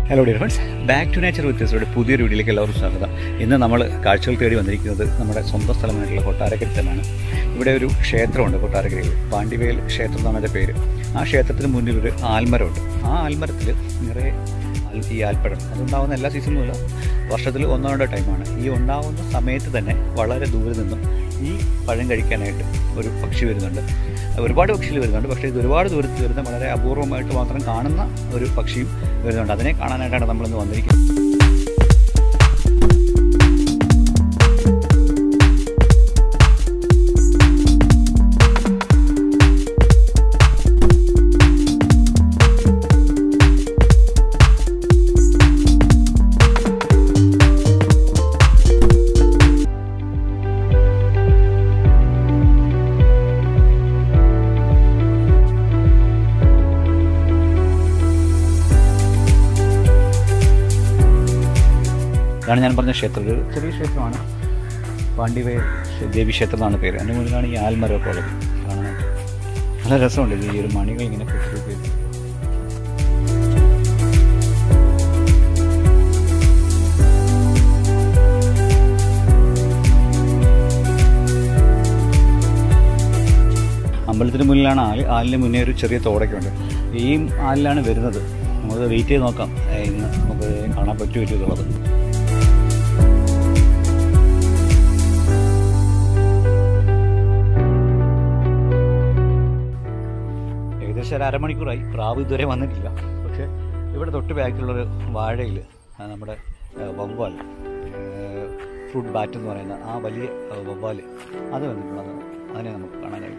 hello dear friends back to nature വ്യത്യസ്തയുടെ പുതിയൊരു വീഡിയോയിലേക്ക് എല്ലാവർക്കും സ്വാഗതം ഇന്ന് നമ്മൾ കാഴ്ചകൾ തേടി വന്നിരിക്കുന്നത് നമ്മുടെ സ്വന്തം സ്ഥലമായിട്ടുള്ള കൊട്ടാരക്കര തന്നെയാണ് ഇവിടെ ഒരു ക്ഷേത്രമുണ്ട് കൊട്ടാരക്കരയിൽ പാണ്ഡിവേൽ ക്ഷേത്രം എന്നാണ് അതിൻ്റെ പേര് ആ ക്ഷേത്രത്തിന് മുന്നിൽ ഒരു ആൽമരമുണ്ട് ആ ആൽമരത്തിൽ നിറയെ ആൽ- ഈ ആൽപ്പഴം അതുണ്ടാവുന്ന എല്ലാ സീസണിലും അല്ല വർഷത്തിൽ ഒന്നോ രണ്ടോ ടൈമാണ് ഈ ഉണ്ടാവുന്ന സമയത്ത് തന്നെ വളരെ ദൂരെ നിന്നും ഈ പഴം കഴിക്കാനായിട്ട് ഒരു പക്ഷി വരുന്നുണ്ട് ഒരുപാട് പക്ഷികൾ വരുന്നുണ്ട് പക്ഷേ ഇത് ഒരുപാട് ദൂരത്ത് വരുന്ന വളരെ അപൂർവമായിട്ട് മാത്രം കാണുന്ന ഒരു പക്ഷിയും വരുന്നുണ്ട് അതിനെ കാണാനായിട്ടാണ് നമ്മളിന്ന് വന്നിരിക്കുന്നത് ഇതാണ് ഞാൻ പറഞ്ഞ ക്ഷേത്രം ഒരു ചെറിയ ക്ഷേത്രമാണ് പാണ്ഡിവേ ദേവി ക്ഷേത്രം എന്നാണ് പേര് അതിൻ്റെ മുന്നിലാണ് ഈ ആൽമരമൊക്കെ ഉള്ളത് കാണാനായിട്ട് നല്ല രസമുണ്ട് ഇത് ഈ ഒരു മണികൾ ഇങ്ങനെ കെട്ടി കെട്ടി അമ്പലത്തിന് മുന്നിലാണ് ആല് ആലിന് മുന്നേ ഒരു ചെറിയ തോടൊക്കെ ഉണ്ട് ഈ ആലിലാണ് വരുന്നത് നമുക്ക് വെയിറ്റ് ചെയ്ത് നോക്കാം ഏ, ഇന്ന് നമുക്ക് കാണാൻ പറ്റുമോ ഇല്ലയോ എന്നുള്ളത് ഏകദേശം ഒരു അരമണിക്കൂറായി പ്രാവ് ഇതുവരെ വന്നിട്ടില്ല പക്ഷേ ഇവിടെ തൊട്ട് ബാക്കിലുള്ളൊരു വാഴയിൽ നമ്മുടെ ആ, വവ്വാൽ ഫ്രൂട്ട് ബാറ്റ് എന്ന് പറയുന്ന ആ വലിയ ആ, വവ്വാൽ അത് വന്നിട്ടുള്ളത് അതിനെ നമുക്ക് കാണാനായിട്ട്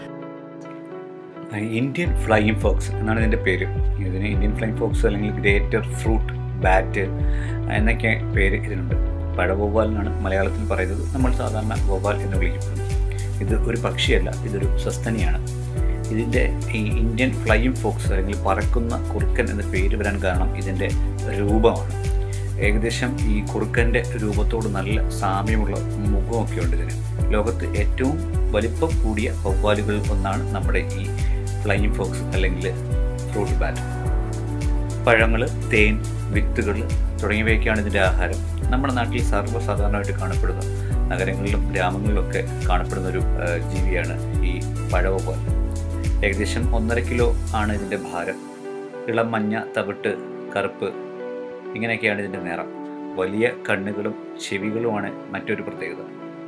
ഇന്ത്യൻ ഫ്ലൈയിങ് ഫോക്സ് എന്നാണ് ഇതിൻ്റെ പേര് ഇതിന് ഇന്ത്യൻ ഫ്ലൈയിങ് ഫോക്സ് അല്ലെങ്കിൽ ഗ്രേറ്റർ ഫ്രൂട്ട് ബാറ്റ് എന്നൊക്കെ പേര് ഇതിനുണ്ട് പഴവവ്വാൽ എന്നാണ് മലയാളത്തിൽ പറയുന്നത് നമ്മൾ സാധാരണ വവ്വാൽ എന്ന് വിളിക്കപ്പെടുന്നു ഇത് ഒരു പക്ഷിയല്ല ഇതൊരു സസ്തനിയാണ് ഇതിൻ്റെ ഈ ഇന്ത്യൻ ഫ്ലൈയിങ് ഫോക്സ് അല്ലെങ്കിൽ പറക്കുന്ന കുറുക്കൻ എന്ന പേര് വരാൻ കാരണം ഇതിൻ്റെ രൂപമാണ് ഏകദേശം ഈ കുറുക്കൻ്റെ രൂപത്തോട് നല്ല സാമ്യമുള്ള മുഖമൊക്കെ ഉണ്ട് ഇതിന് ലോകത്ത് ഏറ്റവും വലിപ്പം കൂടിയ വവ്വാലുകളിൽ ഒന്നാണ് നമ്മുടെ ഈ ഫ്ലൈയിങ് ഫോക്സ് അല്ലെങ്കിൽ ഫ്രൂട്ട് ബാറ്റ് പഴങ്ങൾ തേൻ വിത്തുകൾ തുടങ്ങിയവയൊക്കെയാണ് ഇതിൻ്റെ ആഹാരം നമ്മുടെ നാട്ടിൽ സർവ്വസാധാരണമായിട്ട് കാണപ്പെടുന്ന നഗരങ്ങളിലും ഗ്രാമങ്ങളിലൊക്കെ കാണപ്പെടുന്ന ഒരു ആ, ജീവിയാണ് ഈ പഴവവ്വാൽ ഏകദേശം ഒന്നര കിലോ ആണ് ഇതിൻ്റെ ഭാരം ഇളം മഞ്ഞ തവിട്ട് കറുപ്പ് ഇങ്ങനെയൊക്കെയാണ് ഇതിൻ്റെ നിറം വലിയ കണ്ണുകളും ചെവികളുമാണ് മറ്റൊരു പ്രത്യേകത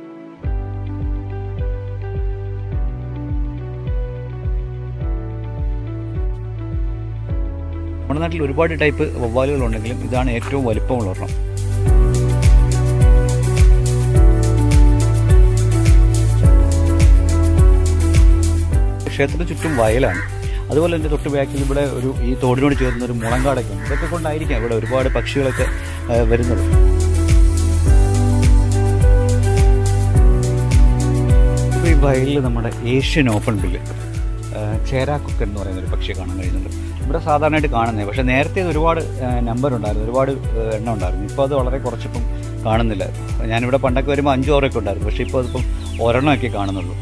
നമ്മുടെ നാട്ടിൽ ഒരുപാട് ടൈപ്പ് വവ്വാലുകളുണ്ടെങ്കിലും ഇതാണ് ഏറ്റവും വലിപ്പമുള്ള ഒരെണ്ണം ക്ഷേത്രത്തിന് ചുറ്റും വയലാണ് അതുപോലെ തന്നെ തൊട്ട് ബാക്കിൽ ഇവിടെ ഒരു ഈ തോടിനോട് ചേർന്ന ഒരു മുളങ്കാടൊക്കെ ഉണ്ട് ഇതൊക്കെ കൊണ്ടായിരിക്കാം ഇവിടെ ഒരുപാട് പക്ഷികളൊക്കെ ആ, വരുന്നത് ഇപ്പോൾ ഈ വയലിൽ നമ്മുടെ ഏഷ്യൻ ഓപ്പൺ ബില്ല് ചേരാക്കുക്കൻ എന്ന് പറയുന്ന ഒരു പക്ഷിയെ കാണാൻ കഴിയുന്നുണ്ട് ഇവിടെ സാധാരണയായിട്ട് കാണുന്നത് പക്ഷേ നേരത്തെ ഇത് ഒരുപാട് നമ്പർ ഉണ്ടായിരുന്നു ഒരുപാട് ആ, എണ്ണം ഉണ്ടായിരുന്നു ഇപ്പോൾ അത് വളരെ കുറച്ചിപ്പം കാണുന്നില്ല ഞാനിവിടെ പണ്ടൊക്കെ വരുമ്പോൾ അഞ്ചോ ആറൊക്കെ ഉണ്ടായിരുന്നു പക്ഷേ ഇപ്പോൾ അതിപ്പം ഒരെണ്ണമൊക്കെ കാണുന്നുള്ളൂ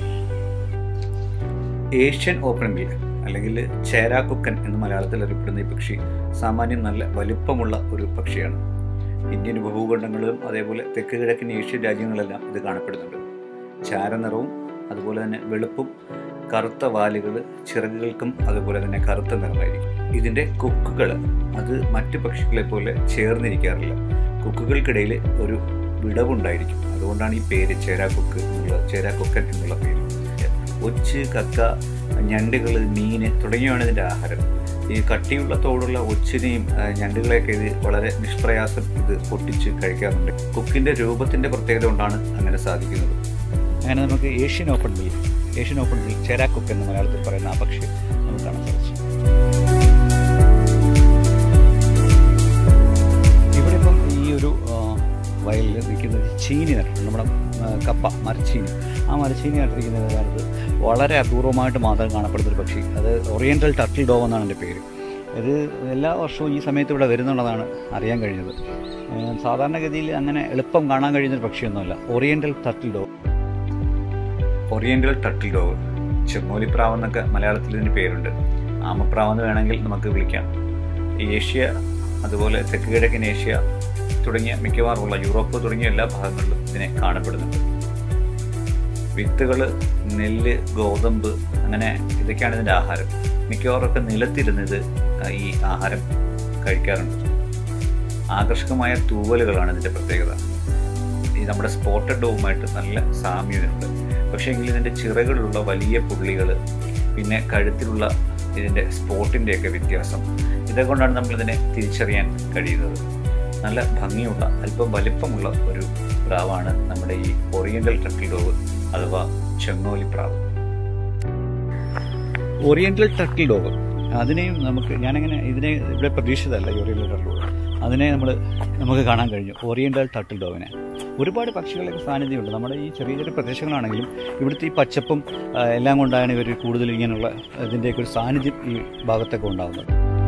ഏഷ്യൻ ഓപ്പൺ ബിൽ അല്ലെങ്കിൽ ചേരാക്കുക്കൻ എന്ന് മലയാളത്തിൽ അറിയപ്പെടുന്ന ഈ പക്ഷി സാമാന്യം നല്ല വലിപ്പമുള്ള ഒരു പക്ഷിയാണ് ഇന്ത്യൻ ഉപഭൂഖണ്ഡങ്ങളിലും അതേപോലെ തെക്ക് കിഴക്കൻ ഏഷ്യൻ രാജ്യങ്ങളിലെല്ലാം ഇത് കാണപ്പെടുന്നുണ്ട് ചാരനിറവും അതുപോലെ തന്നെ വെളുപ്പും കറുത്ത വാലുകൾ ചിറകുകൾക്കും അതുപോലെ തന്നെ കറുത്ത നിറമായിരിക്കും ഇതിൻ്റെ കൊക്കുകൾ അത് മറ്റു പക്ഷികളെ പോലെ ചേർന്നിരിക്കാറില്ല കൊക്കുകൾക്കിടയിൽ ഒരു വിടവുണ്ടായിരിക്കും അതുകൊണ്ടാണ് ഈ പേര് ചേരാക്കൊക്ക് എന്നുള്ള ചേരാക്കൊക്കൻ എന്നുള്ള പേര് ഒച്ച് കക്ക ഞണ്ടുകൾ മീൻ തുടങ്ങിയവയാണ് ഇതിൻ്റെ ആഹാരം ഈ കട്ടിയുള്ള തോടുള്ള ഒച്ചിനെയും ആ, ഞണ്ടുകളെയൊക്കെ ഇത് വളരെ നിഷ്പ്രയാസം ഇത് പൊട്ടിച്ച് കഴിക്കാറുണ്ട് കൊക്കിൻ്റെ രൂപത്തിൻ്റെ പ്രത്യേകത കൊണ്ടാണ് അങ്ങനെ സാധിക്കുന്നത് അങ്ങനെ നമുക്ക് Asian open bill Asian open bill ചേരാക്കൊക്ക് എന്ന് മലയാളത്തിൽ പറയുന്ന ആ പക്ഷി നമുക്ക് കാണാൻ സാധിച്ചു ഇവിടെ ഇപ്പം ഈ ഒരു ആ, വയലിൽ നിൽക്കുന്നത് ചീനി നട്ടിട്ടുണ്ട് നമ്മുടെ ആ, കപ്പ മരച്ചീനി ആ മരച്ചീനി നട്ടിരിക്കുന്ന കാലത്ത് വളരെ അപൂർവമായിട്ട് മാത്രം കാണപ്പെടുന്ന ഒരു പക്ഷി അത് ഓറിയൻ്റൽ ടർട്ടിൽ ഡോവ് എന്നാണ് എൻ്റെ പേര് ഇത് എല്ലാ വർഷവും ഈ സമയത്ത് ഇവിടെ വരുന്നുള്ളതാണ് അറിയാൻ കഴിഞ്ഞത് ഏ, സാധാരണഗതിയിൽ അങ്ങനെ എളുപ്പം കാണാൻ കഴിയുന്ന ഒരു പക്ഷിയൊന്നുമല്ല oriental turtle dove oriental turtle dove ചെമ്മോലിപ്രാവ് എന്നൊക്കെ മലയാളത്തിൽ ഇതിന് പേരുണ്ട് ആമപ്രാവ് എന്ന് വേണമെങ്കിൽ നമുക്ക് വിളിക്കാം ഏഷ്യ അതുപോലെ തെക്ക് കിഴക്കൻ ഏഷ്യ തുടങ്ങിയ മിക്കവാറുമുള്ള യൂറോപ്പ് തുടങ്ങിയ എല്ലാ ഭാഗങ്ങളിലും ഇതിനെ കാണപ്പെടുന്നുണ്ട് വിത്തുകൾ നെല്ല് ഗോതമ്പ് അങ്ങനെ ഇതൊക്കെയാണ് ഇതിൻ്റെ ആഹാരം മിക്കവാറൊക്കെ നിലത്തിരുന്ന് ഇത് ഈ ആഹാരം കഴിക്കാറുണ്ട് ആകർഷകമായ തൂവലുകളാണ് ഇതിൻ്റെ പ്രത്യേകത ഈ നമ്മുടെ സ്പോട്ടഡ് ഡോവുമായിട്ട് നല്ല സാമ്യതയുണ്ട് പക്ഷേ എങ്കിൽ ഇതിൻ്റെ ചിറകളിലുള്ള വലിയ പുള്ളികൾ പിന്നെ കഴുത്തിലുള്ള ഇതിൻ്റെ സ്പോട്ടിൻ്റെയൊക്കെ വ്യത്യാസം ഇതുകൊണ്ടാണ് നമ്മളിതിനെ തിരിച്ചറിയാൻ കഴിയുന്നത് നല്ല ഭംഗിയുള്ള അല്പം വലിപ്പമുള്ള ഒരു പ്രാവാണ് നമ്മുടെ ഈ ഓറിയൻ്റൽ ടർക്കിൾ ഡോവ് അഥവാ ചെങ്ങോലി പ്രാവ് ഓറിയൻ്റൽ ടർക്കിൾ ഡോവ് അതിനെയും നമുക്ക് ഞാനങ്ങനെ ഇതിനെ ഇവിടെ പ്രതീക്ഷിതല്ല ഈ ഓറിയൻ്റൽ ടർക്കിൾ ഡോവ് അതിനെ നമ്മൾ നമുക്ക് കാണാൻ കഴിഞ്ഞു ഓറിയൻ്റൽ ടർട്ടിൽ ഡോവിനെ ഒരുപാട് പക്ഷികളൊക്കെ സാന്നിധ്യമുണ്ട് നമ്മുടെ ഈ ചെറിയ ചെറിയ പ്രദേശങ്ങളാണെങ്കിലും ഇവിടുത്തെ ഈ പച്ചപ്പും ആ, എല്ലാം കൊണ്ടാണ് ഇവർ കൂടുതൽ ഇങ്ങനെയുള്ള ഇതിൻ്റെയൊക്കെ ഒരു സാന്നിധ്യം ഈ ഭാഗത്തൊക്കെ ഉണ്ടാകുന്നത്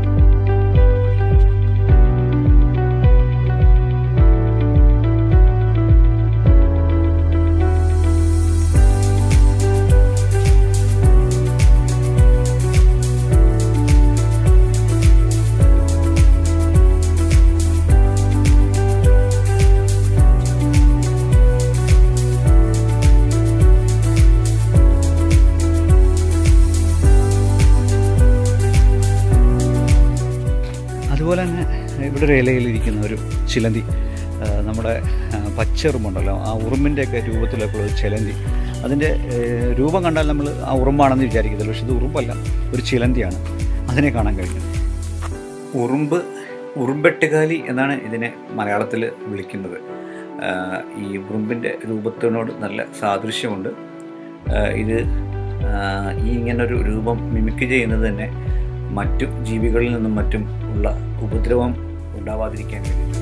അതുപോലെ തന്നെ ഇവിടെ ഒരു ഇലയിലിരിക്കുന്ന ഒരു ചിലന്തി ആ, നമ്മുടെ ആ, പച്ച ഉറുമ്പുണ്ടല്ലോ ആ ഉറുമ്പിൻ്റെയൊക്കെ രൂപത്തിലൊക്കെ ഒരു ചിലന്തി അതിൻ്റെ ഏ, രൂപം കണ്ടാൽ നമ്മൾ ആ ഉറുമ്പാണെന്ന് വിചാരിക്കത്തില്ല പക്ഷെ ഇത് ഉറുമ്പല്ല ഒരു ചിലന്തിയാണ് അതിനെ കാണാൻ കഴിഞ്ഞു ഉറുമ്പ് ഉറുമ്പെട്ടുകാലി എന്നാണ് ഇതിനെ മലയാളത്തിൽ വിളിക്കുന്നത് ആ, ഈ ഉറുമ്പിൻ്റെ രൂപത്തിനോട് നല്ല സാദൃശ്യമുണ്ട് ആ, ഇത് ആ, ഈ ഇങ്ങനൊരു രൂപം മിമിക്ക് ചെയ്യുന്നത് തന്നെ മറ്റു ജീവികളിൽ നിന്നും മറ്റും ഉള്ള ഉപദ്രവം ഉണ്ടാവാതിരിക്കാൻ വേണ്ടിയിട്ട്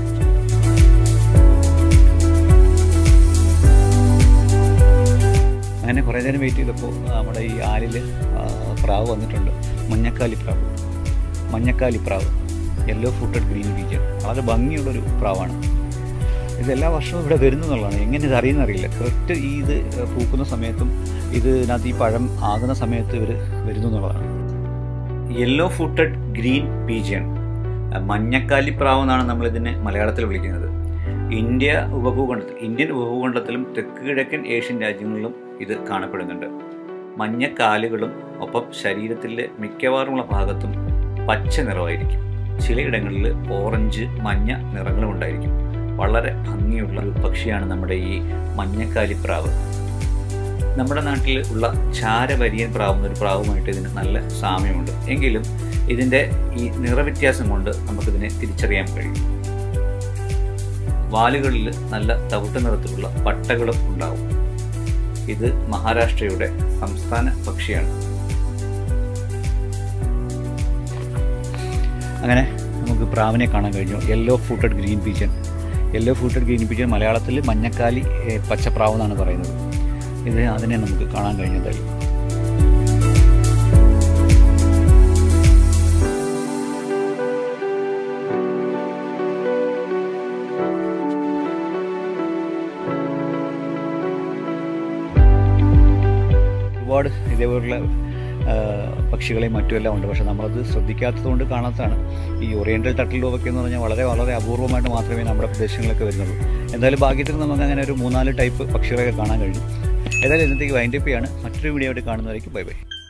അങ്ങനെ കുറേ നേരം വെയിറ്റ് ചെയ്തപ്പോൾ നമ്മുടെ ഈ ആലിൽ പ്രാവ് വന്നിട്ടുണ്ട് മഞ്ഞക്കാലി പ്രാവ് മഞ്ഞക്കാലി പ്രാവ് യെല്ലോ ഫുട്ടഡ് ഗ്രീൻ ബീച്ച് വളരെ ഭംഗിയുള്ളൊരു പ്രാവാണ് ഇത് എല്ലാ വർഷവും ഇവിടെ വരുന്നു എന്നുള്ളതാണ് എങ്ങനെ ഇത് അറിയുന്നറിയില്ല കറക്റ്റ് ഈ ഇത് പൂക്കുന്ന സമയത്തും ഇതിനകത്ത് ഈ പഴം ആകുന്ന സമയത്ത് ഇവർ വരുന്നു എന്നുള്ളതാണ് യെല്ലോ ഫുട്ടഡ് ഗ്രീൻ പീജിയൺ മഞ്ഞക്കാലി പ്രാവ് എന്നാണ് നമ്മൾ ഇതിനെ മലയാളത്തിൽ വിളിക്കുന്നത് ഇന്ത്യ ഉപഭൂഖണ്ഡത്തിൽ ഇന്ത്യൻ ഉപഭൂഖണ്ഡത്തിലും തെക്ക് കിഴക്കൻ ഏഷ്യൻ രാജ്യങ്ങളിലും ഇത് കാണപ്പെടുന്നുണ്ട് മഞ്ഞക്കാലുകളും ഒപ്പം ശരീരത്തിലെ മിക്കവാറുമുള്ള ഭാഗത്തും പച്ച നിറമായിരിക്കും ചിലയിടങ്ങളിൽ ഓറഞ്ച് മഞ്ഞ നിറങ്ങളും ഉണ്ടായിരിക്കും വളരെ ഭംഗിയുള്ള ഒരു പക്ഷിയാണ് നമ്മുടെ ഈ മഞ്ഞക്കാലിപ്രാവ് നമ്മുടെ നാട്ടിൽ ഉള്ള ചാരവരിയൻ പ്രാവ് എന്നൊരു പ്രാവുമായിട്ട് ഇതിന് നല്ല സാമ്യമുണ്ട് എങ്കിലും ഇതിൻ്റെ ഈ നിറവ്യത്യാസം കൊണ്ട് നമുക്കിതിനെ തിരിച്ചറിയാൻ കഴിയും വാലുകളിൽ നല്ല തവിട്ട് നിറത്തിലുള്ള പട്ടകളും ഉണ്ടാവും ഇത് മഹാരാഷ്ട്രയുടെ സംസ്ഥാന പക്ഷിയാണ് അങ്ങനെ നമുക്ക് പ്രാവിനെ കാണാൻ കഴിഞ്ഞു yellow footed green pigeon yellow footed green pigeon മലയാളത്തിൽ മഞ്ഞക്കാലി ഏ, പച്ചപ്രാവ് എന്നാണ് പറയുന്നത് ഇത് അതിനെ നമുക്ക് കാണാൻ കഴിഞ്ഞതായി ഒരുപാട് ഇതേപോലുള്ള ആ, പക്ഷികളെയും മറ്റുമെല്ലാം ഉണ്ട് പക്ഷേ നമ്മളത് ശ്രദ്ധിക്കാത്തത് കൊണ്ട് കാണാത്തതാണ് ഈ ഓറിയൻ്റൽ ടർട്ടിൽ ഡോവൊക്കെ എന്ന് പറഞ്ഞാൽ വളരെ വളരെ അപൂർവമായിട്ട് മാത്രമേ നമ്മുടെ പ്രദേശങ്ങളിലൊക്കെ വരുന്നുള്ളൂ എന്തായാലും ഭാഗ്യത്തിന് നമുക്ക് അങ്ങനെ ഒരു മൂന്നാല് ടൈപ്പ് പക്ഷികളൊക്കെ കാണാൻ കഴിഞ്ഞു ഏതായാലും ഇന്നത്തേക്ക് വൈൻഡപ്പ് ചെയ്യാണ് മറ്റൊരു വീഡിയോ ആയിട്ട് കാണുന്നവരേക്ക് ബൈ ബൈ